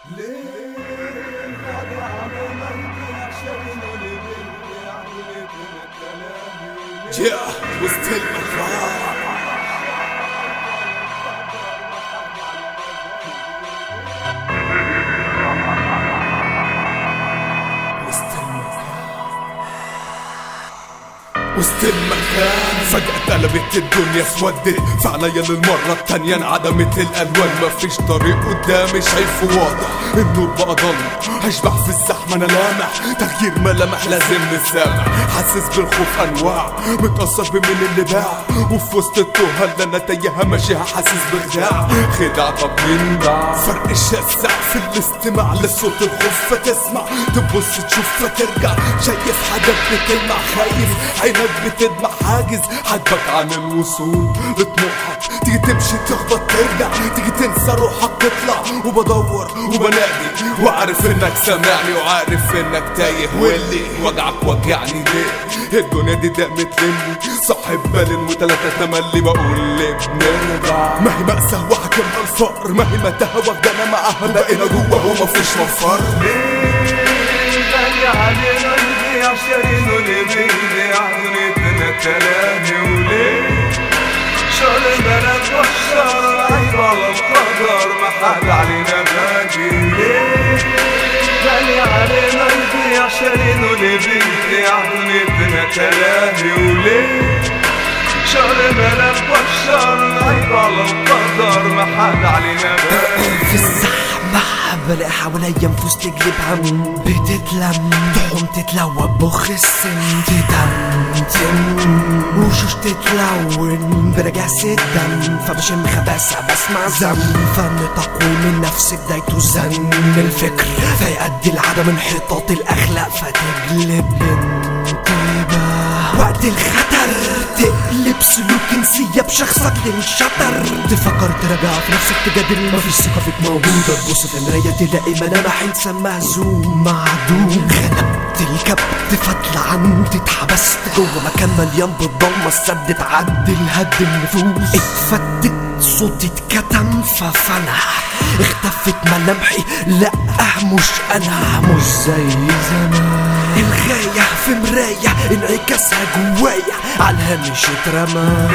Yeah, وسط المكان وسط المكان وسط المكان فجأة قلبت الدنيا اسودت فعليا للمرة التانية انعدمت الألوان مفيش طريق قدامي شايفه واضح النور بقى ضلمة هشبع في الزحمة أنا لامع تغيير ملامح لازم نسامع حاسس بالخوف أنواع متأثر بمين اللي باع وفي وسط التوهة اللي أنا تايهها ماشيها حاسس بخداع خداع طب مين باع فرق الشاسع في الاستماع لصوت الخوف فتسمع تبص تشوف فترجع شايف حاجات بتلمع خايف عينك بتدمع حاجز حاجبك عن الوصول لطموحك تيجي تمشي تخبط ترجع تيجي تنسى روحك تطلع وبدور وبنادي وعارف انك سامعني وعارف انك تايه واللي وجعك وجعني ليه الدنيا دي دقمت لمي صاحب بالين وتلاتة تملي بقول ليه بنرجع ما هي مأساة وحكمها الفقر ما هي متاهة واخدانا معاها بقينا جوه ومفيش مفر غالي علينا نبيع شارين ونبيع دنيتنا تلاهي وليه شر بلد والشر عيب على القدر ما حد علينا باقي ليه غالي علينا نبيع شارين ونبيع دنيتنا تلاهي وليه شر بلد والشر عيب على القدر ما حد علينا باقي في الزحمة بلاقي حواليا نفوس تجلب هم بتتلم تحوم تتلوى بخ السن تدمدم وشوش تتلون برجاس الدم فبشم خباسة بسمع زم فن تقويم النفس بدايته زن الفكر فيأدي لعدم انحطاط الأخلاق فتجلب الانتباه وقت الخطر تقلب سلوك انسية بشخصك تنشطر تفكر تراجع في نفسك تجادل مفيش ثقة فيك موجودة تبص في المراية تلاقي ملامح انسان مهزوم معدوم غلبت الكبت فتلة عند اتحبست جوه مكان مليان بالضلمة السد اتعدل هد النفوس اتفتت صوتي اتكتم ففلح اختفت ملامحي لا مش انا مش زي زمان الغاية في مراية انعكاسها جوايا على الهامش اترمى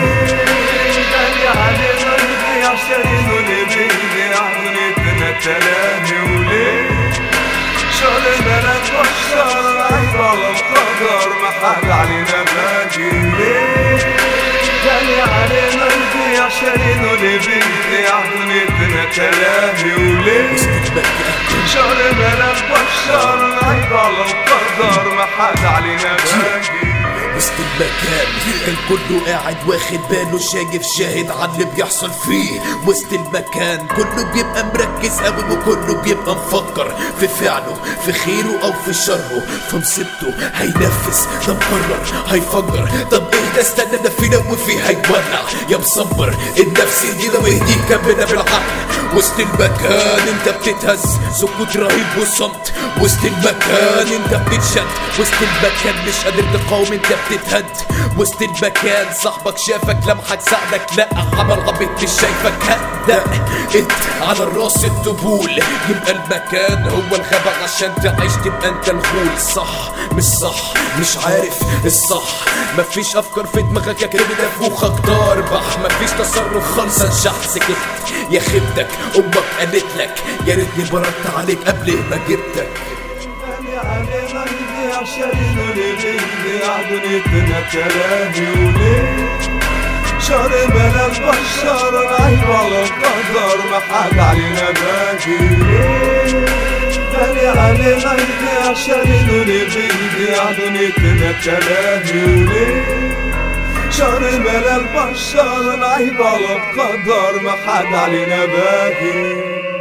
غالي علينا نبيع شارين ونبيع دنيتنا تلاهي وليه شر بلد والشر عيب على القدر ما حد علينا باقي ليه غالي علينا نبيع شارين ونبيع دنيتنا تلاهي وليه شر بلد والشر عيب على القدر ما حد علينا باقي وسط المكان الكل قاعد واخد باله شايف شاهد على اللي بيحصل فيه وسط المكان كله بيبقى مركز قوي وكله بيبقى مفكر في فعله في خيره او في شره في مصيبته هينفذ ده مقرر هيفجر طب اهدى استنى ده في دم فيه هيولع يا مصبر النفس دي لو اهديك كملنا بالعقل وسط المكان انت بتتهز سكوت رهيب وصمت وسط المكان انت بتتشد وسط المكان مش قادر تقاوم انت بتتهد وسط المكان صاحبك شافك لمحك ساعدك لا عمل غبت مش شايفك هدأ ات على الراس الطبول يبقى المكان هو الغابة عشان تعيش تبقى انت الغول صح مش صح مش عارف الصح مفيش افكار في دماغك يا كده نفوخك تربح مفيش تصرف خالص انشح سكت يا خيبتك امك قالت لك يا ريتني بردت عليك قبل ما جبتك غالي علينا نبيع شارين ونبيع دنيتنا تلاهي وليه شر بلد بشر عيب على القدر ما حد علينا باقي ليه غالي علينا نبيع شارين ونبيع دنيتنا تلاهي وليه شر بلد بشر عيب على القدر ما حد علينا باقي